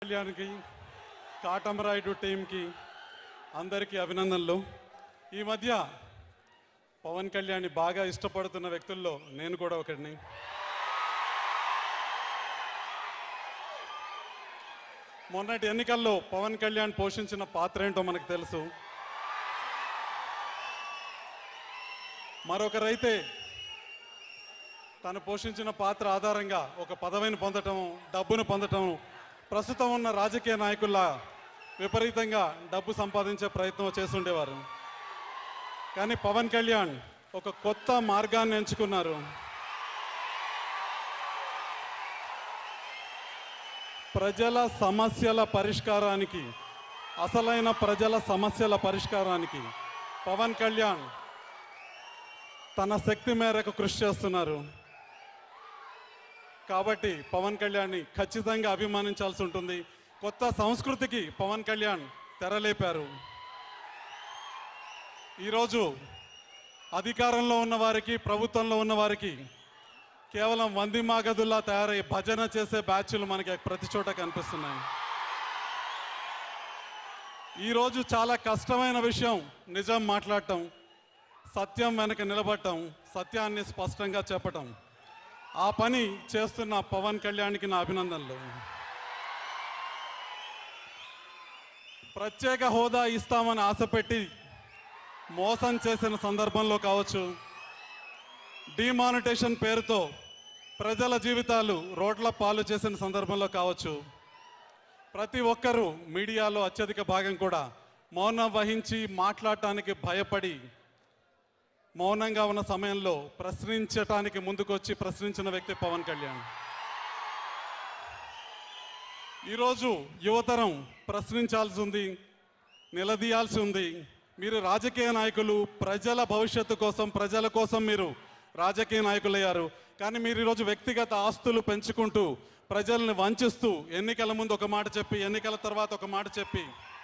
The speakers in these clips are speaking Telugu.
కళ్యాణ్కి కాటమరాయుడు టీంకి అందరికీ అభినందనలు ఈ మధ్య పవన్ కళ్యాణ్ని బాగా ఇష్టపడుతున్న వ్యక్తుల్లో నేను కూడా ఒకడిని మొన్నటి ఎన్నికల్లో పవన్ కళ్యాణ్ పోషించిన పాత్ర ఏంటో మనకు తెలుసు మరొకరైతే తను పోషించిన పాత్ర ఆధారంగా ఒక పదవిని పొందటం డబ్బును పొందటం ప్రస్తుతం ఉన్న రాజకీయ నాయకుల్లా విపరీతంగా డబ్బు సంపాదించే ప్రయత్నం చేస్తుండేవారు కానీ పవన్ కళ్యాణ్ ఒక కొత్త మార్గాన్ని ఎంచుకున్నారు ప్రజల సమస్యల పరిష్కారానికి అసలైన ప్రజల సమస్యల పరిష్కారానికి పవన్ కళ్యాణ్ తన శక్తి మేరకు కృషి చేస్తున్నారు కాబట్టి పవన్ కళ్యాణ్ని ఖచ్చితంగా అభిమానించాల్సి ఉంటుంది కొత్త సంస్కృతికి పవన్ కళ్యాణ్ తెరలేపారు ఈరోజు అధికారంలో ఉన్న వారికి ప్రభుత్వంలో ఉన్న వారికి కేవలం వంది మాగదుల్లా తయారై భజన చేసే బ్యాచ్లు మనకి ప్రతి చోట కనిపిస్తున్నాయి ఈరోజు చాలా కష్టమైన విషయం నిజం మాట్లాడటం సత్యం వెనక నిలబడటం సత్యాన్ని స్పష్టంగా చెప్పటం ఆ పని చేస్తున్న పవన్ కళ్యాణ్కి నా అభినందనలు ప్రత్యేక హోదా ఇస్తామని ఆశపెట్టి మోసం చేసిన సందర్భంలో కావచ్చు డిమానిటేషన్ పేరుతో ప్రజల జీవితాలు రోడ్ల పాలు చేసిన సందర్భంలో కావచ్చు ప్రతి ఒక్కరూ మీడియాలో అత్యధిక భాగం కూడా మౌనం వహించి మాట్లాడటానికి భయపడి మౌనంగా ఉన్న సమయంలో ప్రశ్నించటానికి ముందుకొచ్చి ప్రశ్నించిన వ్యక్తి పవన్ కళ్యాణ్ ఈరోజు యువతరం ప్రశ్నించాల్సి ఉంది నిలదీయాల్సి ఉంది మీరు రాజకీయ నాయకులు ప్రజల భవిష్యత్తు కోసం ప్రజల కోసం మీరు రాజకీయ నాయకులయ్యారు కానీ మీరు ఈరోజు వ్యక్తిగత ఆస్తులు పెంచుకుంటూ ప్రజల్ని వంచిస్తూ ఎన్నికల ముందు ఒక మాట చెప్పి ఎన్నికల తర్వాత ఒక మాట చెప్పి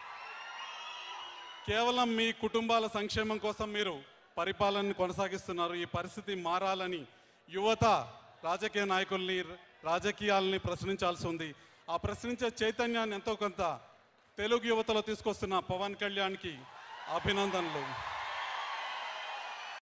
కేవలం మీ కుటుంబాల సంక్షేమం కోసం మీరు పరిపాలనను కొనసాగిస్తున్నారు ఈ పరిస్థితి మారాలని యువత రాజకీయ నాయకుల్ని రాజకీయాలని ప్రశ్నించాల్సి ఉంది ఆ ప్రశ్నించే చైతన్యాన్ని ఎంతో కొంత తెలుగు యువతలో తీసుకొస్తున్న పవన్ కళ్యాణ్కి అభినందనలు